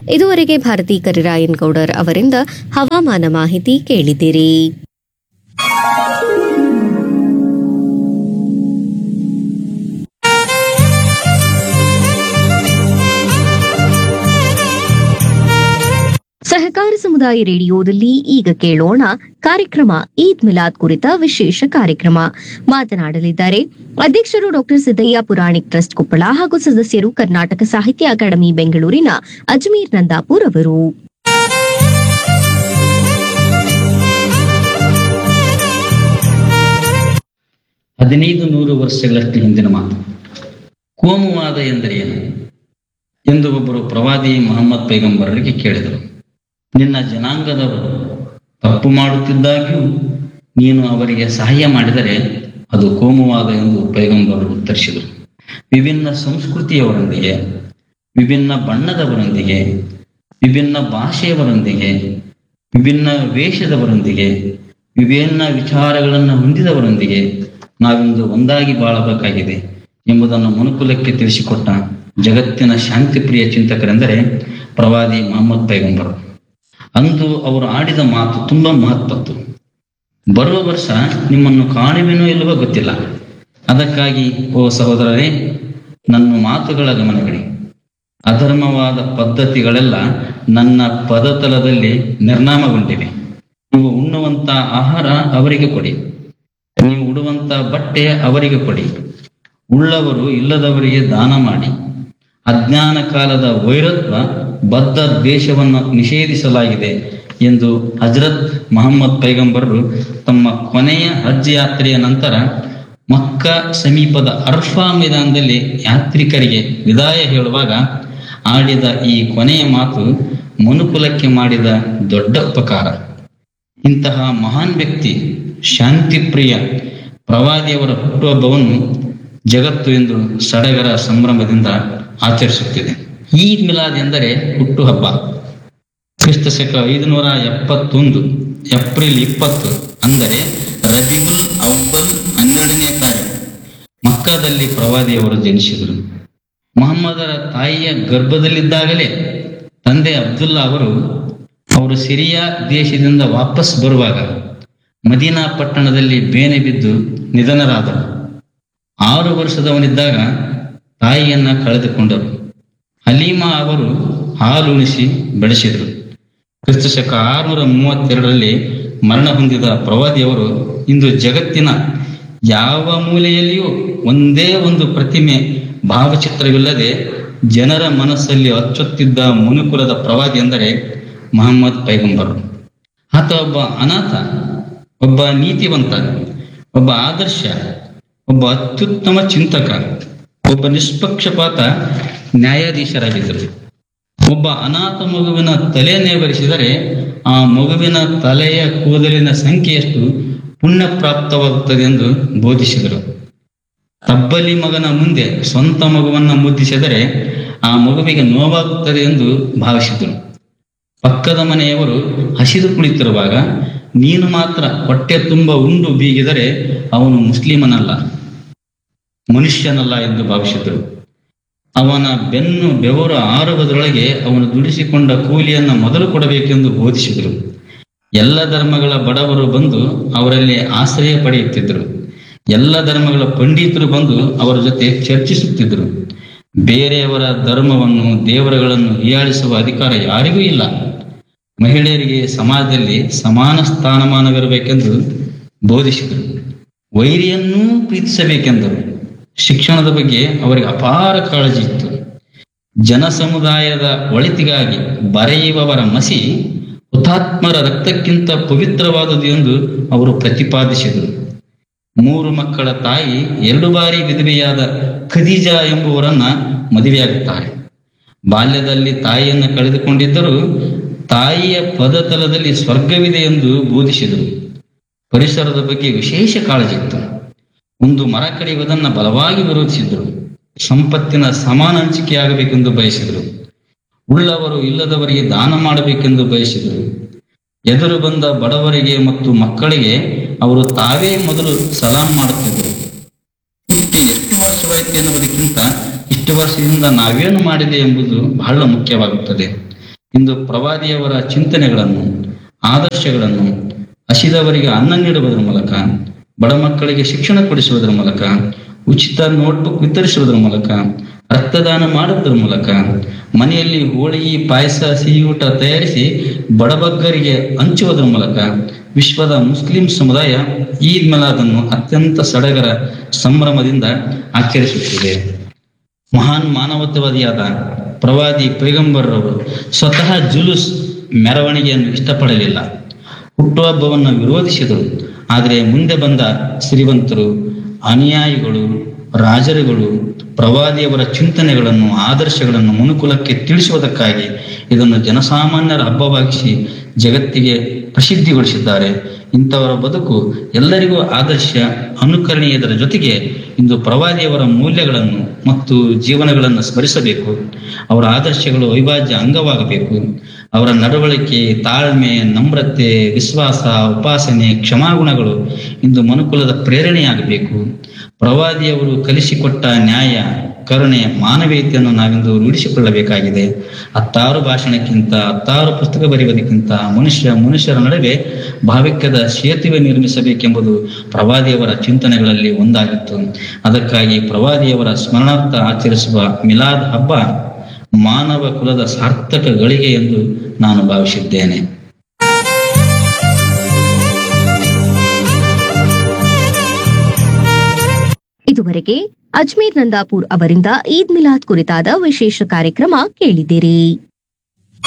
ಇದುವರೆಗೆ ಭಾರತಿ ಕರಿರಾಯನ್ ಗೌಡರ್ ಅವರಿಂದ ಹವಾಮಾನ ಮಾಹಿತಿ ಕೇಳಿದಿರಿ ಸಹಕಾರ ಸಮುದಾಯ ರೇಡಿಯೋದಲ್ಲಿ ಈಗ ಕೇಳೋಣ ಕಾರ್ಯಕ್ರಮ ಈದ್ ಮಿಲಾದ್ ಕುರಿತ ವಿಶೇಷ ಕಾರ್ಯಕ್ರಮ ಮಾತನಾಡಲಿದ್ದಾರೆ ಅಧ್ಯಕ್ಷರು ಡಾಕ್ಟರ್ ಸಿದ್ದಯ್ಯ ಪುರಾಣಿಕ್ ಟ್ರಸ್ಟ್ ಕೊಪ್ಪಳ ಹಾಗೂ ಸದಸ್ಯರು ಕರ್ನಾಟಕ ಸಾಹಿತ್ಯ ಅಕಾಡೆಮಿ ಬೆಂಗಳೂರಿನ ಅಜ್ಮೀರ್ ನಂದಾಪುರ್ ಅವರು ಹದಿನೈದು ನೂರು ವರ್ಷಗಳಷ್ಟು ಹಿಂದಿನ ಮಾತು ಕೋಮುವಾದ ಎಂದರೆ ಏನು ಎಂದು ಒಬ್ಬರು ಪ್ರವಾದಿ ಮೊಹಮ್ಮದ್ ಪೈಗಂಬರರಿಗೆ ಕೇಳಿದರು ನಿನ್ನ ಜನಾಂಗದವರು ತಪ್ಪು ಮಾಡುತ್ತಿದ್ದಾಗ್ಯೂ ನೀನು ಅವರಿಗೆ ಸಹಾಯ ಮಾಡಿದರೆ ಅದು ಕೋಮುವಾದ ಎಂದು ಪೈಗಂಬರರು ಉತ್ತರಿಸಿದರು ವಿಭಿನ್ನ ಸಂಸ್ಕೃತಿಯವರೊಂದಿಗೆ ವಿಭಿನ್ನ ಬಣ್ಣದವರೊಂದಿಗೆ ವಿಭಿನ್ನ ಭಾಷೆಯವರೊಂದಿಗೆ ವಿಭಿನ್ನ ವೇಷದವರೊಂದಿಗೆ ವಿಭಿನ್ನ ವಿಚಾರಗಳನ್ನು ಹೊಂದಿದವರೊಂದಿಗೆ ನಾವಿಂದು ಒಂದಾಗಿ ಬಾಳಬೇಕಾಗಿದೆ ಎಂಬುದನ್ನು ಮನುಕುಲಕ್ಕೆ ತಿಳಿಸಿಕೊಟ್ಟ ಜಗತ್ತಿನ ಶಾಂತಿಪ್ರಿಯ ಚಿಂತಕರೆಂದರೆ ಪ್ರವಾದಿ ಮೊಹಮ್ಮದ್ ಪೈಗಂಬರು ಅಂದು ಅವರು ಆಡಿದ ಮಾತು ತುಂಬಾ ಮಹತ್ವದ್ದು ಬರುವ ವರ್ಷ ನಿಮ್ಮನ್ನು ಕಾಣುವೆನೋ ಇಲ್ಲವೋ ಗೊತ್ತಿಲ್ಲ ಅದಕ್ಕಾಗಿ ಓ ಸಹೋದರರೇ ನನ್ನ ಮಾತುಗಳ ಗಮನಗಡಿ ಅಧರ್ಮವಾದ ಪದ್ಧತಿಗಳೆಲ್ಲ ನನ್ನ ಪದತಲದಲ್ಲಿ ನಿರ್ನಾಮಗೊಂಡಿವೆ ನೀವು ಉಣ್ಣುವಂತ ಆಹಾರ ಅವರಿಗೆ ಕೊಡಿ ನೀವು ಉಡುವಂತ ಬಟ್ಟೆ ಅವರಿಗೆ ಕೊಡಿ ಉಳ್ಳವರು ಇಲ್ಲದವರಿಗೆ ದಾನ ಮಾಡಿ ಅಜ್ಞಾನ ಕಾಲದ ವೈರತ್ವ ಬದ್ಧ ದ್ವೇಷವನ್ನು ನಿಷೇಧಿಸಲಾಗಿದೆ ಎಂದು ಹಜರತ್ ಮೊಹಮ್ಮದ್ ಪೈಗಂಬರರು ತಮ್ಮ ಕೊನೆಯ ಹಜ್ ಯಾತ್ರೆಯ ನಂತರ ಮಕ್ಕ ಸಮೀಪದ ಅರ್ಫಾ ಮೈದಾನದಲ್ಲಿ ಯಾತ್ರಿಕರಿಗೆ ವಿದಾಯ ಹೇಳುವಾಗ ಆಡಿದ ಈ ಕೊನೆಯ ಮಾತು ಮನುಕುಲಕ್ಕೆ ಮಾಡಿದ ದೊಡ್ಡ ಉಪಕಾರ ಇಂತಹ ಮಹಾನ್ ವ್ಯಕ್ತಿ ಶಾಂತಿಪ್ರಿಯ ಪ್ರವಾದಿಯವರ ಹುಟ್ಟುಹಬ್ಬವನ್ನು ಜಗತ್ತು ಎಂದು ಸಡಗರ ಸಂಭ್ರಮದಿಂದ ಆಚರಿಸುತ್ತಿದೆ ಈದ್ ಮಿಲಾದ್ ಎಂದರೆ ಹುಟ್ಟುಹಬ್ಬ ಕ್ರಿಸ್ತ ಶಕ ಐದುನೂರ ಎಪ್ಪತ್ತೊಂದು ಏಪ್ರಿಲ್ ಇಪ್ಪತ್ತು ಅಂದರೆ ರಬಿಯುಲ್ ಅವ್ವಲ್ ಹನ್ನೆರಡನೇ ತಾರೀಕು ಮಕ್ಕದಲ್ಲಿ ಪ್ರವಾದಿಯವರು ಜನಿಸಿದರು ಮೊಹಮ್ಮದರ ತಾಯಿಯ ಗರ್ಭದಲ್ಲಿದ್ದಾಗಲೇ ತಂದೆ ಅಬ್ದುಲ್ಲಾ ಅವರು ಅವರು ಸಿರಿಯಾ ದೇಶದಿಂದ ವಾಪಸ್ ಬರುವಾಗ ಮದೀನಾ ಪಟ್ಟಣದಲ್ಲಿ ಬೇನೆ ಬಿದ್ದು ನಿಧನರಾದರು ಆರು ವರ್ಷದವನಿದ್ದಾಗ ತಾಯಿಯನ್ನ ಕಳೆದುಕೊಂಡರು ಹಲೀಮಾ ಅವರು ಹಾಲುಣಿಸಿ ಬೆಳೆಸಿದರು ಕ್ರಿಸ್ತ ಶಕ ಆರುನೂರ ಮೂವತ್ತೆರಡರಲ್ಲಿ ಮರಣ ಹೊಂದಿದ ಪ್ರವಾದಿಯವರು ಇಂದು ಜಗತ್ತಿನ ಯಾವ ಮೂಲೆಯಲ್ಲಿಯೂ ಒಂದೇ ಒಂದು ಪ್ರತಿಮೆ ಭಾವಚಿತ್ರವಿಲ್ಲದೆ ಜನರ ಮನಸ್ಸಲ್ಲಿ ಅಚ್ಚೊತ್ತಿದ್ದ ಮನುಕುಲದ ಪ್ರವಾದಿ ಎಂದರೆ ಮಹಮ್ಮದ್ ಪೈಗಂಬರು ಆತ ಒಬ್ಬ ಅನಾಥ ಒಬ್ಬ ನೀತಿವಂತ ಒಬ್ಬ ಆದರ್ಶ ಒಬ್ಬ ಅತ್ಯುತ್ತಮ ಚಿಂತಕ ಒಬ್ಬ ನಿಷ್ಪಕ್ಷಪಾತ ನ್ಯಾಯಾಧೀಶರಾಗಿದ್ದರು ಒಬ್ಬ ಅನಾಥ ಮಗುವಿನ ತಲೆ ನೇವರಿಸಿದರೆ ಆ ಮಗುವಿನ ತಲೆಯ ಕೂದಲಿನ ಸಂಖ್ಯೆಯಷ್ಟು ಪುಣ್ಯ ಪ್ರಾಪ್ತವಾಗುತ್ತದೆ ಎಂದು ಬೋಧಿಸಿದರು ತಬ್ಬಲಿ ಮಗನ ಮುಂದೆ ಸ್ವಂತ ಮಗುವನ್ನ ಮುದ್ದಿಸಿದರೆ ಆ ಮಗುವಿಗೆ ನೋವಾಗುತ್ತದೆ ಎಂದು ಭಾವಿಸಿದರು ಪಕ್ಕದ ಮನೆಯವರು ಹಸಿದು ಕುಳಿತಿರುವಾಗ ನೀನು ಮಾತ್ರ ಹೊಟ್ಟೆ ತುಂಬ ಉಂಡು ಬೀಗಿದರೆ ಅವನು ಮುಸ್ಲಿಮನಲ್ಲ ಮನುಷ್ಯನಲ್ಲ ಎಂದು ಭಾವಿಸಿದರು ಅವನ ಬೆನ್ನು ಬೆವರು ಆರುವುದರೊಳಗೆ ಅವನು ದುಡಿಸಿಕೊಂಡ ಕೂಲಿಯನ್ನ ಮೊದಲು ಕೊಡಬೇಕೆಂದು ಬೋಧಿಸಿದರು ಎಲ್ಲ ಧರ್ಮಗಳ ಬಡವರು ಬಂದು ಅವರಲ್ಲಿ ಆಶ್ರಯ ಪಡೆಯುತ್ತಿದ್ದರು ಎಲ್ಲ ಧರ್ಮಗಳ ಪಂಡಿತರು ಬಂದು ಅವರ ಜೊತೆ ಚರ್ಚಿಸುತ್ತಿದ್ದರು ಬೇರೆಯವರ ಧರ್ಮವನ್ನು ದೇವರುಗಳನ್ನು ಹೀಯಾಳಿಸುವ ಅಧಿಕಾರ ಯಾರಿಗೂ ಇಲ್ಲ ಮಹಿಳೆಯರಿಗೆ ಸಮಾಜದಲ್ಲಿ ಸಮಾನ ಸ್ಥಾನಮಾನವಿರಬೇಕೆಂದು ಬೋಧಿಸಿದರು ವೈರಿಯನ್ನೂ ಪ್ರೀತಿಸಬೇಕೆಂದರು ಶಿಕ್ಷಣದ ಬಗ್ಗೆ ಅವರಿಗೆ ಅಪಾರ ಕಾಳಜಿ ಇತ್ತು ಜನ ಸಮುದಾಯದ ಒಳಿತಿಗಾಗಿ ಬರೆಯುವವರ ಮಸಿ ಹುತಾತ್ಮರ ರಕ್ತಕ್ಕಿಂತ ಪವಿತ್ರವಾದುದು ಎಂದು ಅವರು ಪ್ರತಿಪಾದಿಸಿದರು ಮೂರು ಮಕ್ಕಳ ತಾಯಿ ಎರಡು ಬಾರಿ ವಿಧವೆಯಾದ ಖದೀಜಾ ಎಂಬುವರನ್ನ ಮದುವೆಯಾಗುತ್ತಾರೆ ಬಾಲ್ಯದಲ್ಲಿ ತಾಯಿಯನ್ನು ಕಳೆದುಕೊಂಡಿದ್ದರೂ ತಾಯಿಯ ಪದತಲದಲ್ಲಿ ಸ್ವರ್ಗವಿದೆ ಎಂದು ಬೋಧಿಸಿದರು ಪರಿಸರದ ಬಗ್ಗೆ ವಿಶೇಷ ಕಾಳಜಿ ಇತ್ತು ಒಂದು ಮರ ಕಡಿಯುವುದನ್ನ ಬಲವಾಗಿ ವಿರೋಧಿಸಿದರು ಸಂಪತ್ತಿನ ಸಮಾನ ಹಂಚಿಕೆಯಾಗಬೇಕೆಂದು ಬಯಸಿದರು ಉಳ್ಳವರು ಇಲ್ಲದವರಿಗೆ ದಾನ ಮಾಡಬೇಕೆಂದು ಬಯಸಿದರು ಎದುರು ಬಂದ ಬಡವರಿಗೆ ಮತ್ತು ಮಕ್ಕಳಿಗೆ ಅವರು ತಾವೇ ಮೊದಲು ಸಲಾಂ ಮಾಡುತ್ತಿದ್ದರು ಹುಟ್ಟಿ ಎಷ್ಟು ವರ್ಷವಾಯಿತು ಎನ್ನುವುದಕ್ಕಿಂತ ಇಷ್ಟು ವರ್ಷದಿಂದ ನಾವೇನು ಮಾಡಿದೆ ಎಂಬುದು ಬಹಳ ಮುಖ್ಯವಾಗುತ್ತದೆ ಇಂದು ಪ್ರವಾದಿಯವರ ಚಿಂತನೆಗಳನ್ನು ಆದರ್ಶಗಳನ್ನು ಹಸಿದವರಿಗೆ ಅನ್ನ ನೀಡುವುದರ ಮೂಲಕ ಬಡ ಮಕ್ಕಳಿಗೆ ಶಿಕ್ಷಣ ಕೊಡಿಸುವುದರ ಮೂಲಕ ಉಚಿತ ನೋಟ್ಬುಕ್ ವಿತರಿಸುವುದರ ಮೂಲಕ ರಕ್ತದಾನ ಮಾಡುವುದರ ಮೂಲಕ ಮನೆಯಲ್ಲಿ ಹೋಳಿಗೆ ಪಾಯಸ ಸಿಹಿಯೂಟ ತಯಾರಿಸಿ ಬಡಬಗ್ಗರಿಗೆ ಹಂಚುವುದರ ಮೂಲಕ ವಿಶ್ವದ ಮುಸ್ಲಿಂ ಸಮುದಾಯ ಈದ್ ಮಿಲಾದನ್ನು ಅತ್ಯಂತ ಸಡಗರ ಸಂಭ್ರಮದಿಂದ ಆಚರಿಸುತ್ತಿದೆ ಮಹಾನ್ ಮಾನವತಾವಾದಿಯಾದ ಪ್ರವಾದಿ ಪೈಗಂಬರ್ರವರು ಸ್ವತಃ ಜುಲೂಸ್ ಮೆರವಣಿಗೆಯನ್ನು ಇಷ್ಟಪಡಲಿಲ್ಲ ಹುಟ್ಟುಹಬ್ಬವನ್ನು ವಿರೋಧಿಸಿದರು ಆದರೆ ಮುಂದೆ ಬಂದ ಶ್ರೀಮಂತರು ಅನುಯಾಯಿಗಳು ರಾಜರುಗಳು ಪ್ರವಾದಿಯವರ ಚಿಂತನೆಗಳನ್ನು ಆದರ್ಶಗಳನ್ನು ಮನುಕುಲಕ್ಕೆ ತಿಳಿಸುವುದಕ್ಕಾಗಿ ಇದನ್ನು ಜನಸಾಮಾನ್ಯರ ಹಬ್ಬವಾಗಿಸಿ ಜಗತ್ತಿಗೆ ಪ್ರಸಿದ್ಧಿಗೊಳಿಸಿದ್ದಾರೆ ಇಂಥವರ ಬದುಕು ಎಲ್ಲರಿಗೂ ಆದರ್ಶ ಅನುಕರಣೀಯದರ ಜೊತೆಗೆ ಇಂದು ಪ್ರವಾದಿಯವರ ಮೌಲ್ಯಗಳನ್ನು ಮತ್ತು ಜೀವನಗಳನ್ನು ಸ್ಮರಿಸಬೇಕು ಅವರ ಆದರ್ಶಗಳು ಅವಿಭಾಜ್ಯ ಅಂಗವಾಗಬೇಕು ಅವರ ನಡವಳಿಕೆ ತಾಳ್ಮೆ ನಮ್ರತೆ ವಿಶ್ವಾಸ ಉಪಾಸನೆ ಕ್ಷಮಾಗುಣಗಳು ಇಂದು ಮನುಕುಲದ ಪ್ರೇರಣೆಯಾಗಬೇಕು ಪ್ರವಾದಿಯವರು ಕಲಿಸಿಕೊಟ್ಟ ನ್ಯಾಯ ಕರುಣೆ ಮಾನವೀಯತೆಯನ್ನು ನಾವಿಂದು ರೂಢಿಸಿಕೊಳ್ಳಬೇಕಾಗಿದೆ ಹತ್ತಾರು ಭಾಷಣಕ್ಕಿಂತ ಹತ್ತಾರು ಪುಸ್ತಕ ಬರೆಯುವುದಕ್ಕಿಂತ ಮನುಷ್ಯ ಮನುಷ್ಯರ ನಡುವೆ ಭಾವಿಕ್ಯದ ಸೇತುವೆ ನಿರ್ಮಿಸಬೇಕೆಂಬುದು ಪ್ರವಾದಿಯವರ ಚಿಂತನೆಗಳಲ್ಲಿ ಒಂದಾಗಿತ್ತು ಅದಕ್ಕಾಗಿ ಪ್ರವಾದಿಯವರ ಸ್ಮರಣಾರ್ಥ ಆಚರಿಸುವ ಮಿಲಾದ್ ಹಬ್ಬ ಮಾನವ ಕುಲದ ಸಾರ್ಥಕ ಗಳಿಗೆ ಎಂದು ನಾನು ಭಾವಿಸಿದ್ದೇನೆ ಇದುವರೆಗೆ ಅಜ್ಮೀರ್ ನಂದಾಪುರ್ ಅವರಿಂದ ಈದ್ ಮಿಲಾದ್ ಕುರಿತಾದ ವಿಶೇಷ ಕಾರ್ಯಕ್ರಮ ಕೇಳಿದಿರಿ